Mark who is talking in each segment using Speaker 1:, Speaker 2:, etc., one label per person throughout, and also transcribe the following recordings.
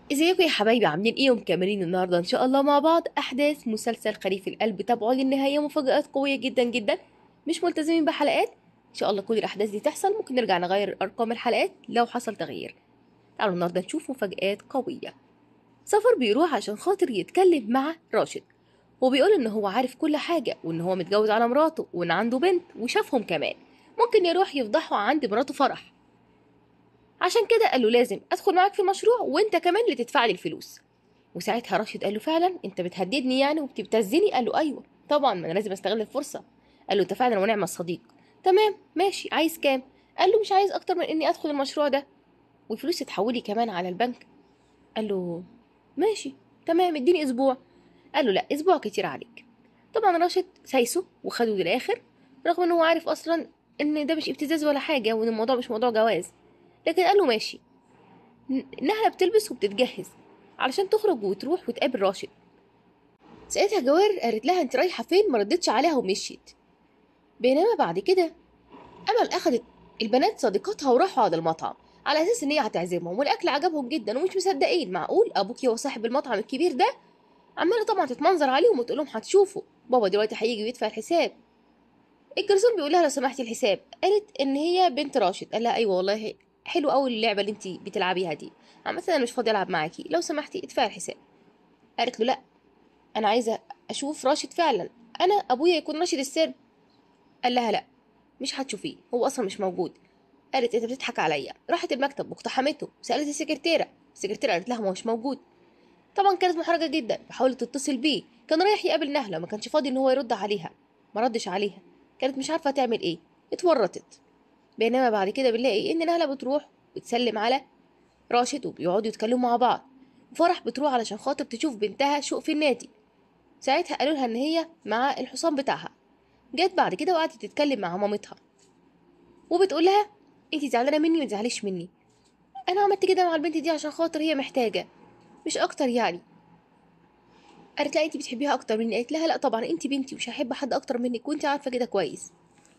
Speaker 1: ازيكم يا حبايبي عاملين ايه ومكملين النهارده ان شاء الله مع بعض احداث مسلسل خريف القلب تابعوا للنهايه مفاجآت قويه جدا جدا مش ملتزمين بحلقات ان شاء الله كل الاحداث دي تحصل ممكن نرجع نغير ارقام الحلقات لو حصل تغيير تعالوا النهارده نشوف مفاجآت قويه سفر بيروح عشان خاطر يتكلم مع راشد وبيقول ان هو عارف كل حاجه وان هو متجوز على مراته وان عنده بنت وشافهم كمان ممكن يروح يفضحه عند مراته فرح عشان كده قال له لازم ادخل معاك في المشروع وانت كمان اللي تدفع لي الفلوس وساعتها راشد قال له فعلا انت بتهددني يعني وبتبتزني قال له ايوه طبعا ما انا لازم استغل الفرصه قال له انت فعلا ونعم الصديق تمام ماشي عايز كام قال له مش عايز اكتر من اني ادخل المشروع ده والفلوس تتحولي كمان على البنك قال له ماشي تمام اديني اسبوع قال له لا اسبوع كتير عليك طبعا راشد سايسه وخده للاخر رغم ان هو عارف اصلا ان ده مش ابتزاز ولا حاجه وان الموضوع مش موضوع جواز لكن قال له ماشي نهلة بتلبس وبتتجهز علشان تخرج وتروح وتقابل راشد ساعتها جوار قالت لها انت رايحه فين ما ردتش عليها ومشيت بينما بعد كده امل اخدت البنات صديقاتها وراحوا على المطعم على اساس ان هي هتعزمهم والاكل عجبهم جدا ومش مصدقين معقول ابوكي هو صاحب المطعم الكبير ده عماله طبعا تتمنظر عليهم وتقول لهم هتشوفوا بابا دلوقتي هيجي ويدفع الحساب الجرسون بيقول لها لو سمحتي الحساب قالت ان هي بنت راشد قال لها ايوه والله حلو قوي اللعبه اللي انت بتلعبيها دي عامه انا مش فاضيه العب معاكي لو سمحتي ادفعي الحساب قالت له لا انا عايزه اشوف راشد فعلا انا ابويا يكون راشد السر قال لها لا مش هتشوفيه هو اصلا مش موجود قالت انت بتضحك عليا راحت المكتب واقتحمته سالت السكرتيره السكرتيره قالت لها ما هوش موجود طبعا كانت محرجه جدا فحاولت تتصل بيه كان رايح يقابل نهله ما كانش فاضي ان هو يرد عليها ما ردش عليها كانت مش عارفه تعمل ايه اتورطت بينما بعد كده بنلاقي ان نهله بتروح وتسلم على راشد وبيقعدوا يتكلموا مع بعض وفرح بتروح علشان خاطر تشوف بنتها شوق في النادي ساعتها قالوا لها ان هي مع الحصان بتاعها جت بعد كده وقعدت تتكلم مع مامتها وبتقول لها انت زعلانه مني ما تزعليش مني انا عملت كده مع البنت دي عشان خاطر هي محتاجه مش اكتر يعني قالت لها انت بتحبيها اكتر مني قالت لها لا طبعا انت بنتي ومش هحب حد اكتر منك وانت عارفه كده كويس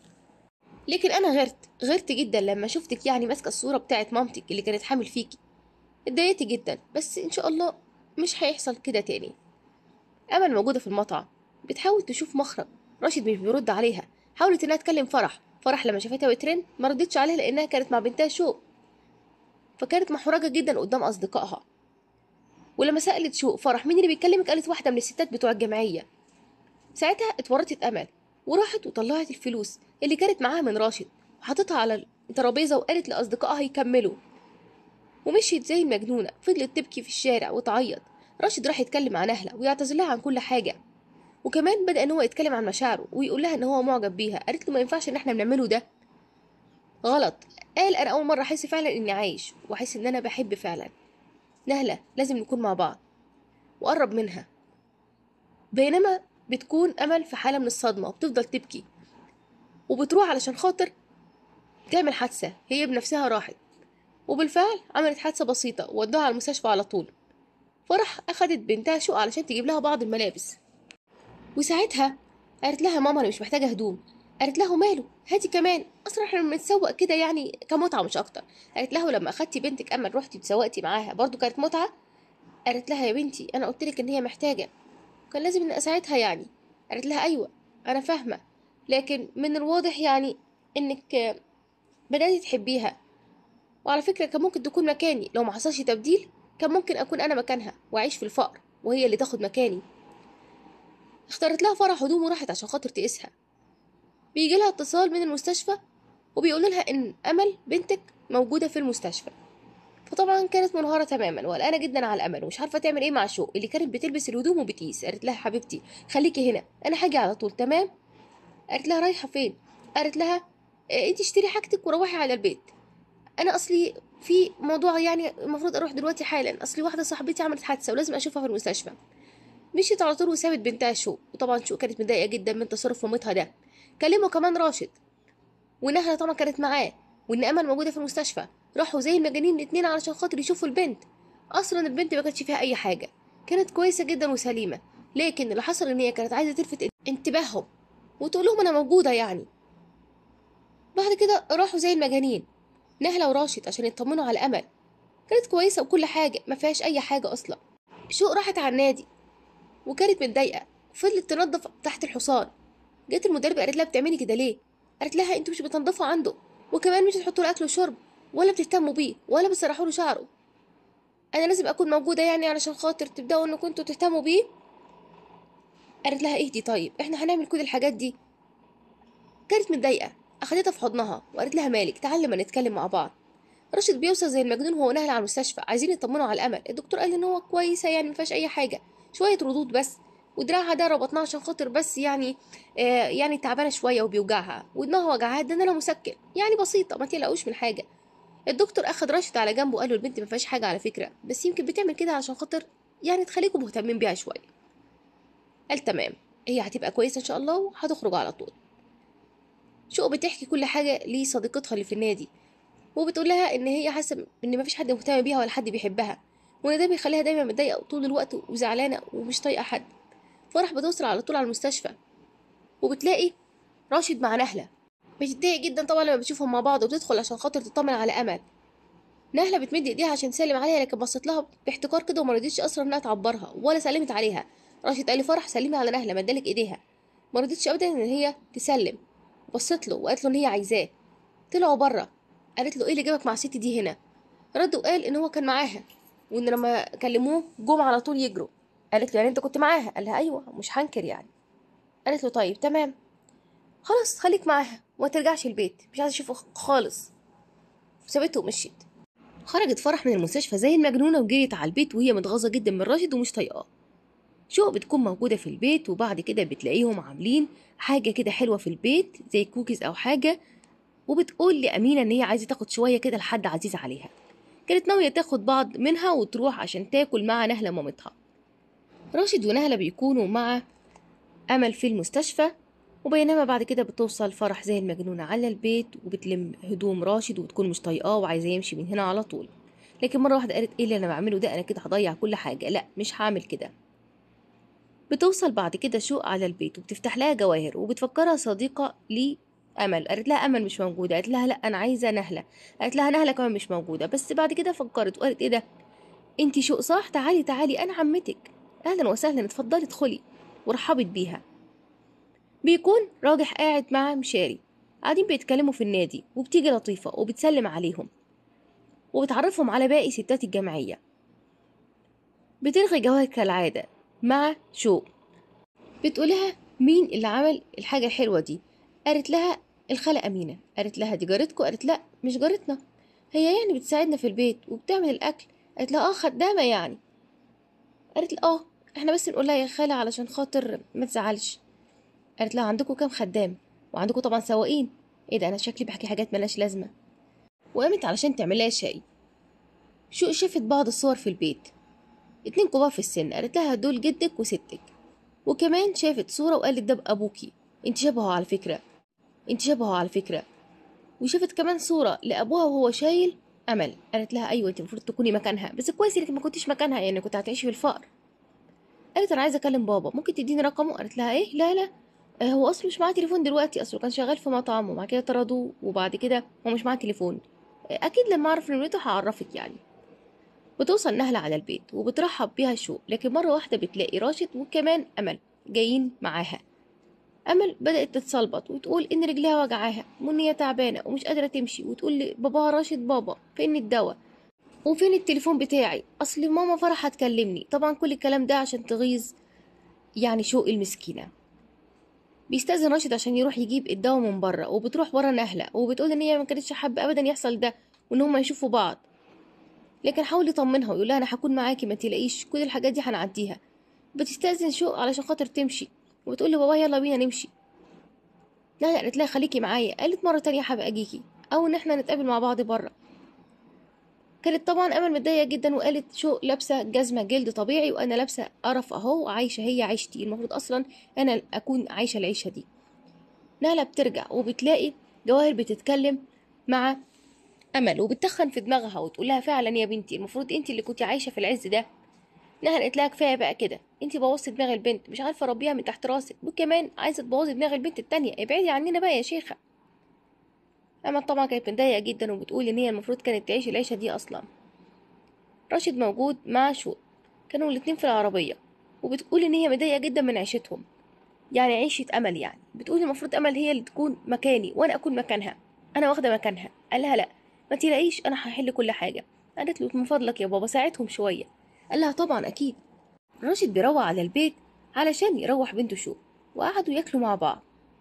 Speaker 1: لكن انا غرت غرت جدا لما شفتك يعني ماسكه الصوره بتاعت مامتك اللي كانت حامل فيكي اتضايقت جدا بس ان شاء الله مش هيحصل كده تاني امل موجوده في المطعم بتحاول تشوف مخرج راشد مش بيرد عليها حاولت انها تكلم فرح فرح لما شافتها بترن ما ردتش عليها لانها كانت مع بنتها شوق فكانت محرجه جدا قدام اصدقائها ولما سالت شوق فرح مين اللي بيكلمك قالت واحده من الستات بتوع الجمعيه ساعتها اتورطت امل وراحت وطلعت الفلوس اللي كانت معاها من راشد وحطتها على الترابيزة وقالت لأصدقائها يكملوا ومشيت زي المجنونة فضلت تبكي في الشارع وتعيط راشد راح يتكلم مع نهلة ويعتذر لها عن كل حاجة وكمان بدأ إن هو يتكلم عن مشاعره ويقول لها إن هو معجب بيها قالت له ما ينفعش إن إحنا بنعمله ده غلط قال أنا أول مرة أحس فعلا إني عايش وأحس إن أنا بحب فعلا نهلة لازم نكون مع بعض وقرب منها بينما بتكون أمل في حالة من الصدمة وبتفضل تبكي وبتروح علشان خاطر تعمل حادثة هي بنفسها راحت وبالفعل عملت حادثة بسيطة وودوها على المستشفى على طول فرح أخدت بنتها شقة علشان تجيب لها بعض الملابس وساعتها قالت لها ماما أنا مش محتاجة هدوم قالت له ماله هاتي كمان اصلا احنا بنتسوق كده يعني كمتعه مش اكتر قالت له لما اخدتي بنتك امل رحتي اتسوقتي معاها برضو كانت متعه قالت لها يا بنتي انا قلت لك ان هي محتاجه كان لازم ان اساعدها يعني قالت لها ايوه انا فاهمه لكن من الواضح يعني انك بدأتي تحبيها وعلى فكرة كان ممكن تكون مكاني لو ما حصلش تبديل كان ممكن أكون أنا مكانها وأعيش في الفقر وهي اللي تاخد مكاني اختارت لها فرح هدوم وراحت عشان خاطر تقيسها بيجي لها اتصال من المستشفى وبيقول لها إن أمل بنتك موجودة في المستشفى فطبعا كانت منهارة تماما وقلقانة جدا على الأمل ومش عارفة تعمل إيه مع شوق اللي كانت بتلبس الهدوم وبتقيس قالت لها حبيبتي خليكي هنا أنا هاجي على طول تمام قالت لها رايحة فين قالت لها اه انت اشتري حاجتك وروحي على البيت انا اصلي في موضوع يعني المفروض اروح دلوقتي حالا اصلي واحده صاحبتي عملت حادثه ولازم اشوفها في المستشفى مشيت على طول وسابت بنتها شو وطبعا شو كانت متضايقه جدا من تصرف مامتها ده كلموا كمان راشد ونهله طبعا كانت معاه وان امل موجوده في المستشفى راحوا زي المجانين الاتنين علشان خاطر يشوفوا البنت اصلا البنت ما كانتش فيها اي حاجه كانت كويسه جدا وسليمه لكن اللي حصل ان هي كانت عايزه تلفت انتباههم وتقول لهم انا موجوده يعني بعد كده راحوا زي المجانين نهلة وراشد عشان يطمنوا على امل كانت كويسه وكل حاجه ما فيهاش اي حاجه اصلا شوق راحت على النادي وكانت متضايقه فضلت تنظف تحت الحصان جت المدربه قالت لها بتعملي كده ليه قالت لها انتوا مش بتنظفوا عنده وكمان مش بتحطوا له اكل وشرب ولا بتهتموا بيه ولا بتسرحوا له شعره انا لازم اكون موجوده يعني علشان خاطر تبداوا انكم انتوا تهتموا بيه قالت لها اهدي طيب احنا هنعمل كل الحاجات دي كانت متضايقه اخدتها في حضنها وقالت لها مالك تعالي لما نتكلم مع بعض راشد بيوصل زي المجنون وهو ناهل على المستشفى عايزين يطمنوا على الامل الدكتور قال ان هو كويسه يعني مفيهاش اي حاجه شويه ردود بس ودراعها ده ربطناه عشان خاطر بس يعني آه يعني تعبانه شويه وبيوجعها ودماغها وجعها ادانا لها مسكن يعني بسيطه ما تقلقوش من حاجه الدكتور اخد راشد على جنبه وقال له البنت ما فيهاش حاجه على فكره بس يمكن بتعمل كده عشان خاطر يعني تخليكم مهتمين بيها شويه قال تمام هي هتبقى كويسه ان شاء الله وهتخرج على طول شوق بتحكي كل حاجه لصديقتها اللي في النادي وبتقول لها ان هي حاسه ان مفيش حد مهتم بيها ولا حد بيحبها وان ده بيخليها دايما متضايقه طول الوقت وزعلانه ومش طايقه حد فرح بتوصل على طول على المستشفى وبتلاقي راشد مع نهله بتتضايق جدا طبعا لما بتشوفهم مع بعض وبتدخل عشان خاطر تطمن على امل نهله بتمد ايديها عشان تسلم عليها لكن بصت لها باحتقار كده وما رضيتش اصلا انها تعبرها ولا سلمت عليها راشد قال لفرح سلمي على نهله مدالك ايديها ما رضيتش ابدا ان هي تسلم بصت له وقالت له ان هي عايزاه طلعوا بره قالت له ايه اللي جابك مع الست دي هنا رد وقال ان هو كان معاها وان لما كلموه جم على طول يجروا قالت له يعني انت كنت معاها قال لها ايوه مش هنكر يعني قالت له طيب تمام خلاص خليك معاها وما ترجعش البيت مش عايزه اشوفه خالص وسابته ومشيت خرجت فرح من المستشفى زي المجنونه وجريت على البيت وهي متغاظه جدا من راشد ومش طايقاه شوق بتكون موجودة في البيت وبعد كده بتلاقيهم عاملين حاجة كده حلوة في البيت زي كوكيز أو حاجة وبتقول لأمينة إن هي عايزة تاخد شوية كده لحد عزيز عليها كانت ناوية تاخد بعض منها وتروح عشان تاكل مع نهلة مامتها راشد ونهلة بيكونوا مع أمل في المستشفى وبينما بعد كده بتوصل فرح زي المجنونة على البيت وبتلم هدوم راشد وتكون مش طايقاه وعايزة يمشي من هنا على طول لكن مرة واحدة قالت ايه اللي انا بعمله ده انا كده هضيع كل حاجة لا مش هعمل كده بتوصل بعد كده شوق على البيت وبتفتح لها جواهر وبتفكرها صديقة لأمل قالت لها أمل مش موجودة قالت لها لا أنا عايزة نهلة قالت لها نهلة كمان مش موجودة بس بعد كده فكرت وقالت إيه ده انتي شوق صح تعالي تعالي أنا عمتك أهلا وسهلا اتفضلي ادخلي ورحبت بيها بيكون راجح قاعد مع مشاري قاعدين بيتكلموا في النادي وبتيجي لطيفة وبتسلم عليهم وبتعرفهم على باقي ستات الجمعية بتلغي جواهر كالعادة مع شوق بتقولها مين اللي عمل الحاجة الحلوة دي قالت لها الخالة أمينة قالت لها دي جارتكو قالت لا مش جارتنا هي يعني بتساعدنا في البيت وبتعمل الأكل قالت لها اه خدامة يعني قالت لها اه احنا بس نقول لها يا خالة علشان خاطر ما تزعلش قالت لها عندكم كام خدام وعندكم طبعا سواقين ايه ده انا شكلي بحكي حاجات ملهاش لازمة وقامت علشان تعمل لها شاي شو شافت بعض الصور في البيت اتنين كبار في السن قالت لها دول جدك وستك وكمان شافت صورة وقالت ده بأبوكي انت شبهه على فكرة انت شبهه على فكرة وشافت كمان صورة لأبوها وهو شايل أمل قالت لها أيوة انت المفروض تكوني مكانها بس كويس انك ما كنتيش مكانها يعني كنت هتعيشي في الفقر قالت أنا عايزة أكلم بابا ممكن تديني رقمه قالت لها إيه لا لا آه، هو أصله مش معاه تليفون دلوقتي أصله كان شغال في مطعم وبعد كده طردوه وبعد كده هو مش معاه تليفون آه، أكيد لما أعرف نمرته هعرفك يعني بتوصل نهلة على البيت وبترحب بيها شوق لكن مرة واحدة بتلاقي راشد وكمان أمل جايين معاها أمل بدأت تتصلبط وتقول إن رجلها وجعاها وإن هي تعبانة ومش قادرة تمشي وتقول لباباها راشد بابا فين الدواء وفين التليفون بتاعي أصل ماما فرح هتكلمني طبعا كل الكلام ده عشان تغيظ يعني شوق المسكينة بيستأذن راشد عشان يروح يجيب الدواء من بره وبتروح ورا نهلة وبتقول إن هي ما كانتش حابة أبدا يحصل ده وإن هما يشوفوا بعض لكن حاول يطمنها ويقول لها انا هكون معاكي ما تلاقيش كل الحاجات دي هنعديها بتستأذن شوق علشان خاطر تمشي وبتقول لبابا يلا بينا نمشي لا قالت لها خليكي معايا قالت مرة تانية هبقى اجيكي او ان احنا نتقابل مع بعض بره كانت طبعا امل متضايقه جدا وقالت شو لابسه جزمه جلد طبيعي وانا لابسه قرف اهو عايشه هي عيشتي المفروض اصلا انا اكون عايشه العيشه دي نهله بترجع وبتلاقي جواهر بتتكلم مع امل وبتخن في دماغها وتقول لها فعلا يا بنتي المفروض انت اللي كنتي عايشه في العز ده نهى قالت لها كفايه بقى كده انت بوظتي دماغ البنت مش عارفه اربيها من تحت راسك وكمان عايزه تبوظي دماغ البنت التانية ابعدي عننا بقى يا شيخه امل طبعا كانت متضايقه جدا وبتقول ان هي المفروض كانت تعيش العيشه دي اصلا راشد موجود مع شو كانوا الاتنين في العربية وبتقول إن هي مضايقة جدا من عيشتهم يعني عيشة أمل يعني بتقول المفروض أمل هي اللي تكون مكاني وأنا أكون مكانها أنا واخدة مكانها قال لها لأ ما تلاقيش أنا هحل كل حاجة قالت له من فضلك يا بابا ساعدهم شوية قال لها طبعا أكيد راشد بيروح على البيت علشان يروح بنته شو وقعدوا ياكلوا مع بعض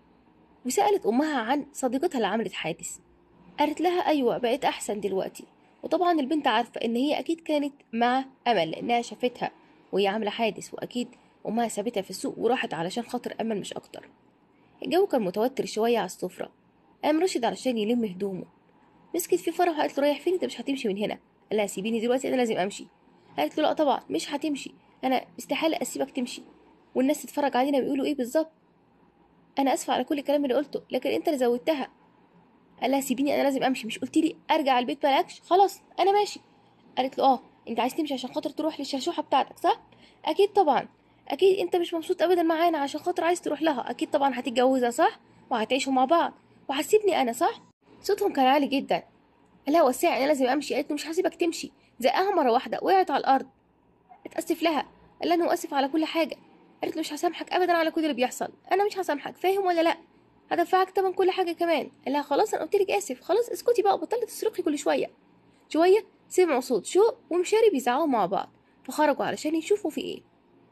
Speaker 1: وسألت أمها عن صديقتها اللي عملت حادث قالت لها أيوة بقت أحسن دلوقتي وطبعا البنت عارفة إن هي أكيد كانت مع أمل لأنها شافتها وهي عاملة حادث وأكيد أمها سابتها في السوق وراحت علشان خاطر أمل مش أكتر الجو كان متوتر شوية على السفرة قام راشد علشان يلم هدومه مسكت في فرح وقالت له رايح فين انت مش هتمشي من هنا قال لها سيبيني دلوقتي انا لازم امشي قالت له لا طبعا مش هتمشي انا استحاله اسيبك تمشي والناس تتفرج علينا ويقولوا ايه بالظبط انا اسفه على كل الكلام اللي قلته لكن انت اللي زودتها قال لها سيبيني انا لازم امشي مش قلت لي ارجع البيت مالكش خلاص انا ماشي قالت له اه انت عايز تمشي عشان خاطر تروح للشاشوحه بتاعتك صح اكيد طبعا اكيد انت مش مبسوط ابدا معانا عشان خاطر عايز تروح لها اكيد طبعا هتتجوزها صح وهتعيشوا مع بعض وهتسيبني انا صح صوتهم كان عالي جدا قال لها وسعي انا لازم امشي قالت له مش هسيبك تمشي زقها مره واحده وقعت على الارض اتاسف لها قال لها انا اسف على كل حاجه قالت له مش هسامحك ابدا على كل اللي بيحصل انا مش هسامحك فاهم ولا لا هدفعك تمن كل حاجه كمان قال لها خلاص انا قلت لك اسف خلاص اسكتي بقى بطلي تصرخي كل شويه شويه سمعوا صوت شو ومشاري بيزعقوا مع بعض فخرجوا علشان يشوفوا في ايه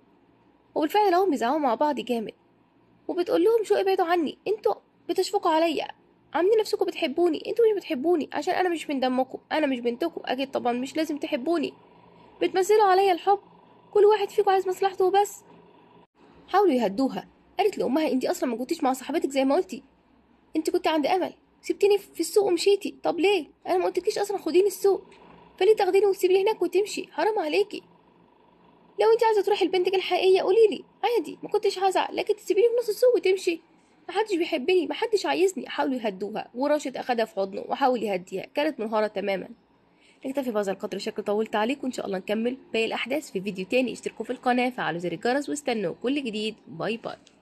Speaker 1: وبالفعل هم بيزعقوا مع بعض جامد وبتقول لهم شو ابعدوا عني انتوا بتشفقوا عليا عاملين نفسكم بتحبوني انتوا مش بتحبوني عشان انا مش من دمكم انا مش بنتكم اكيد طبعا مش لازم تحبوني بتمثلوا عليا الحب كل واحد فيكم عايز مصلحته وبس حاولوا يهدوها قالت لامها انت اصلا ما كنتيش مع صاحبتك زي ما قلتي انت كنت عند امل سبتيني في السوق ومشيتي طب ليه انا ما قلتلكيش اصلا خديني السوق فليه تاخديني وتسيبيني هناك وتمشي حرام عليكي لو انت عايزه تروحي لبنتك الحقيقيه قولي لي عادي ما كنتش هزعل لكن تسيبيني في نص السوق وتمشي محدش بيحبني محدش عايزني حاولوا يهدوها وراشد اخدها في حضنه وحاول يهديها كانت منهارة تماما نكتفي بهذا القدر شكل طولت عليكم وان شاء الله نكمل باقي الاحداث في فيديو تاني اشتركوا في القناة فعلوا زر الجرس واستنوا كل جديد باي باي